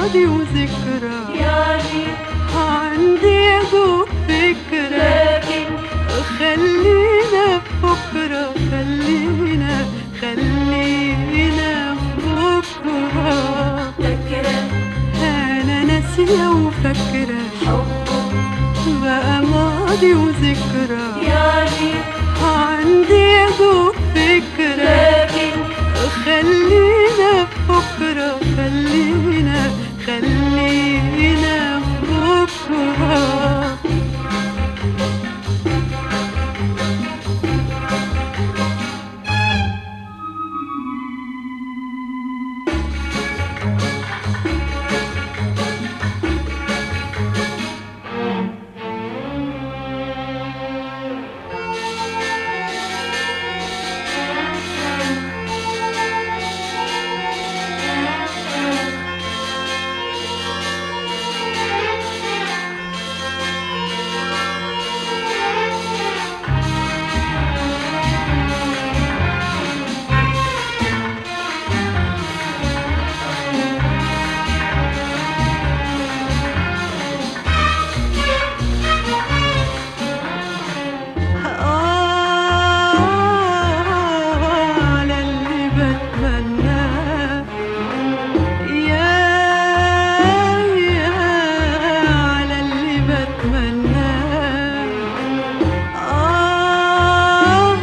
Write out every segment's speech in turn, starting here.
ماضي وذكرى يعني عندي يا دوب فكرة لكن خلينا بكرة خلينا خلينا بكرة فاكرة أنا ناسية وفاكرة حبه بقى ماضي وذكرى يعني عندي يا دوب فكرة لكن خلينا بكرة خلينا خلينا بكرة على اللي بتمناه يا يا على اللي بتمناه آه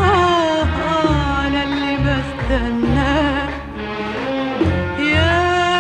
على اللي بستناه يا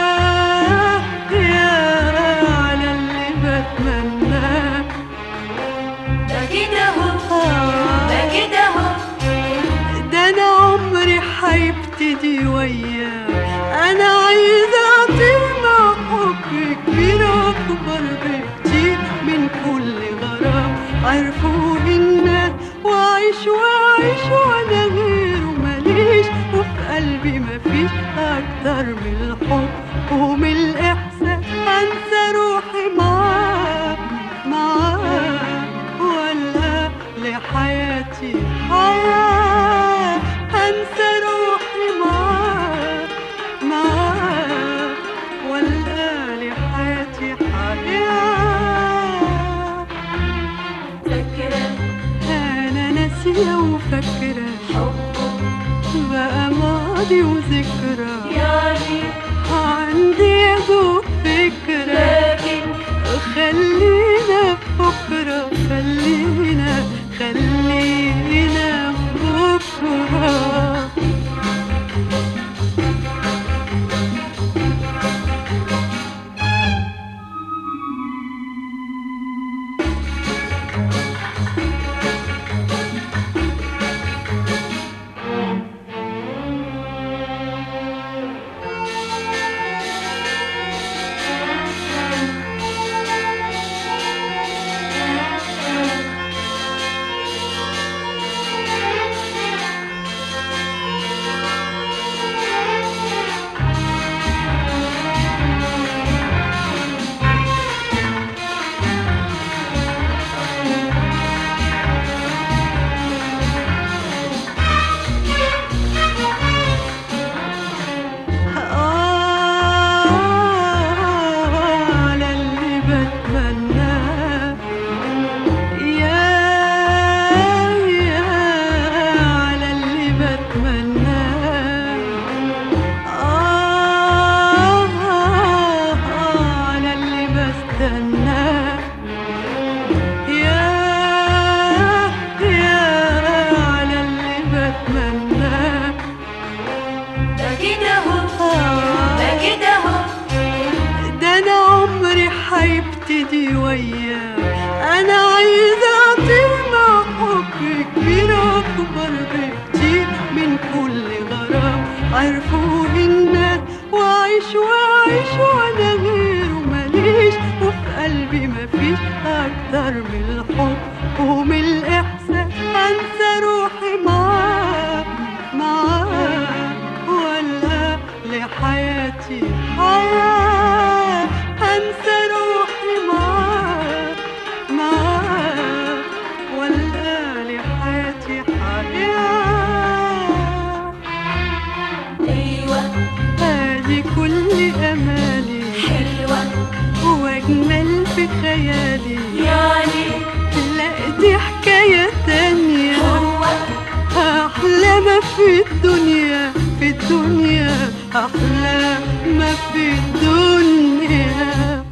يا على اللي بتمناه ده كده هو ده كده هو ده انا عمري هيبتدي وياه انا عايزه اطير مع حب كبير اكبر بكتير من كل غرام عرفوا الناس واعيش واعيش وانا غيره ماليش وفي قلبي مفيش اكتر من الحب ومن الاحساس انسى روحي معاه معاه ولا لحياتي حياة أنسى روحي معاه معاه ولا لحياتي حياة فاكرة أنا ناسية وفاكرة حبه بقى ماضي وذكرى يعني عندي يا دوب فكرة لكن خلينا بكرة خلينا خلينا بكرة على اللي بتمناه يا يا على اللي بتمناه آه على اللي بستناه يا يا على اللي بتمناه ده كده هو ده كده هو ده انا عمري هيبتدي وياه انا عايزه اطير مع حب كبير اكبر بكتير من كل غرام عرفوا الناس واعيش واعيش وانا غيره ماليش وفي قلبي مفيش اكتر من الحب ومن الاحساس انسى روحي معاه معاه ولا لحياتي حياة أنسى روحي معاه معاه ولا لحياتي حياة ايوه هذه كل أمالي في الدنيا أحلى ما في الدنيا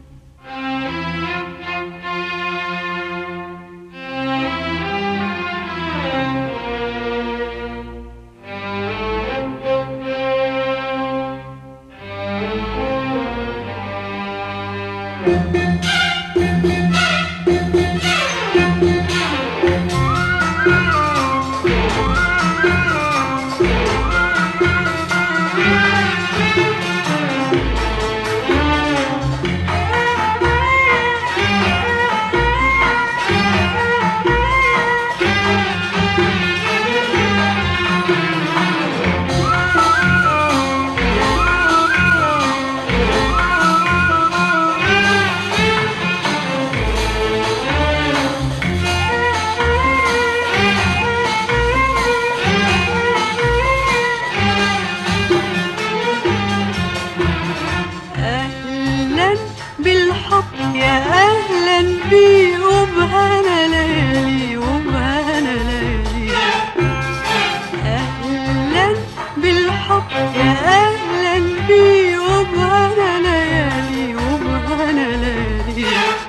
أهلا بالحب يا أهلا بي وبهنا ليالي وبهنا ليالي أهلا بالحب يا أهلا بي وبهنا ليالي وبهنا ليالي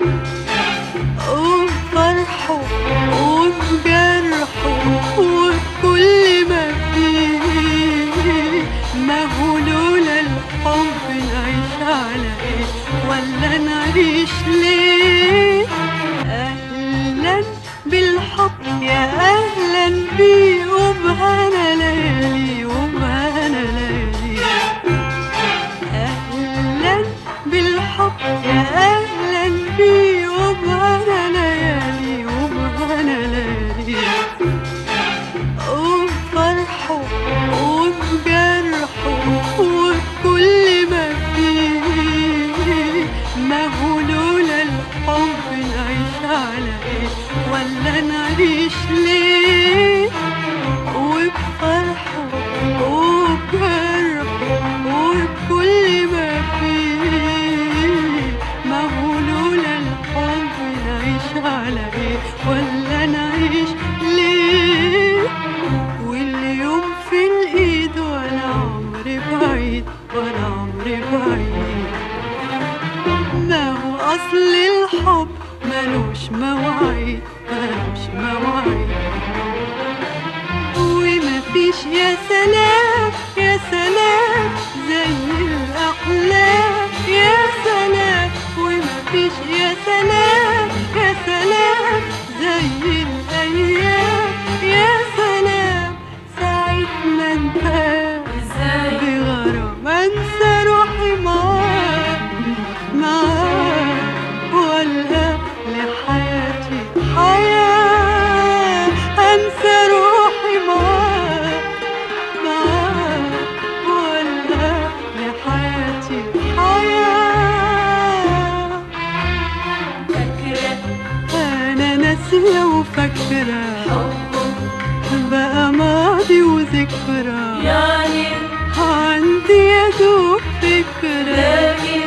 وبفرحه وبجرحه وبكل ما فيه ما هو لولا الحب نعيش على ايه ولا نعيش ليه اهلا بالحب يا اهلا بيه وبهنا ليالي وبهنا ليالي أهلا بالحب يا أهلا بي وبهنا ليالي وبهنا ليالي وبفرحه وبجرحه وبكل ما فيه ما هو لولا الحب نعيش على ايه ولا نعيش ليه وبفرحه وبجرحه وبكل ما فيه ما هو لولا الحب نعيش على ايه ولا نعيش ليه واليوم في الايد وانا عمري بعيد وانا عمري بعيد ما هو اصل الحب ملوش مواعيد ملوش مواعيد وما فيش يا سلام يا سلام زي الأحلام يا سلام وما فيش يا سلام يا سلام زي الأيام يا سلام ساعة ما انتهى ازاي بغرام انسى روحي معاك معاك والقى لحياتي حياة انسى روحي معاك معاك والقى لحياتي حياة فاكرة انا ناسية وفاكرة حبه بقى ماضي وذكرى يعني عندي يا دوب فكرة لكن